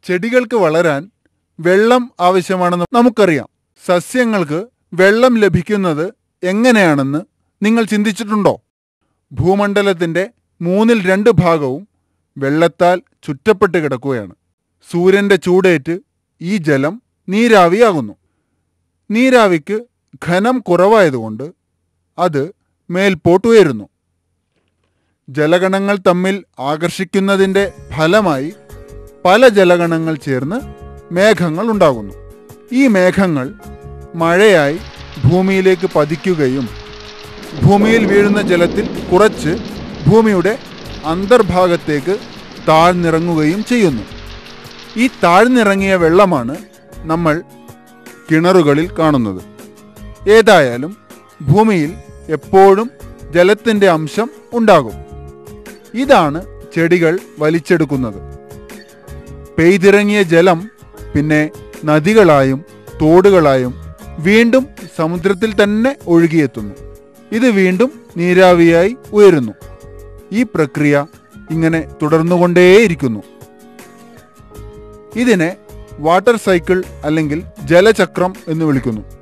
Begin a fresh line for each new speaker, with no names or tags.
ചെടികൾക്ക് വളരാൻ വെള്ളം ആവശ്യമാണെന്ന് നമുക്കറിയാം സസ്യങ്ങൾക്ക് വെള്ളം ലഭിക്കുന്നത് എങ്ങനെയാണെന്ന് നിങ്ങൾ ചിന്തിച്ചിട്ടുണ്ടോ ഭൂമണ്ഡലത്തിന്റെ മൂന്നിൽ രണ്ട് ഭാഗവും വെള്ളത്താൽ ചുറ്റപ്പെട്ട് കിടക്കുകയാണ് സൂര്യന്റെ ചൂടേറ്റ് ഈ ജലം നീരാവിയാകുന്നു നീരാവിക്ക് ഘനം കുറവായതുകൊണ്ട് അത് മേൽപോട്ടുയരുന്നു ജലഗണങ്ങൾ തമ്മിൽ ആകർഷിക്കുന്നതിൻ്റെ ഫലമായി പല ജലഗണങ്ങൾ ചേർന്ന് മേഘങ്ങൾ ഉണ്ടാകുന്നു ഈ മേഘങ്ങൾ മഴയായി ഭൂമിയിലേക്ക് പതിക്കുകയും ഭൂമിയിൽ വീഴുന്ന ജലത്തിൽ കുറച്ച് ഭൂമിയുടെ അന്തർഭാഗത്തേക്ക് താഴ്ന്നിറങ്ങുകയും ചെയ്യുന്നു ഈ താഴ്ന്നിറങ്ങിയ വെള്ളമാണ് നമ്മൾ കിണറുകളിൽ കാണുന്നത് ഏതായാലും ഭൂമിയിൽ എപ്പോഴും ജലത്തിൻ്റെ അംശം ഉണ്ടാകും ഇതാണ് ചെടികൾ വലിച്ചെടുക്കുന്നത് പെയ്തിറങ്ങിയ ജലം പിന്നെ നദികളായും തോടുകളായും വീണ്ടും സമുദ്രത്തിൽ തന്നെ ഒഴുകിയെത്തുന്നു ഇത് വീണ്ടും നീരാവിയായി ഉയരുന്നു ഈ പ്രക്രിയ ഇങ്ങനെ തുടർന്നുകൊണ്ടേയിരിക്കുന്നു ഇതിനെ വാട്ടർ സൈക്കിൾ അല്ലെങ്കിൽ ജലചക്രം എന്ന് വിളിക്കുന്നു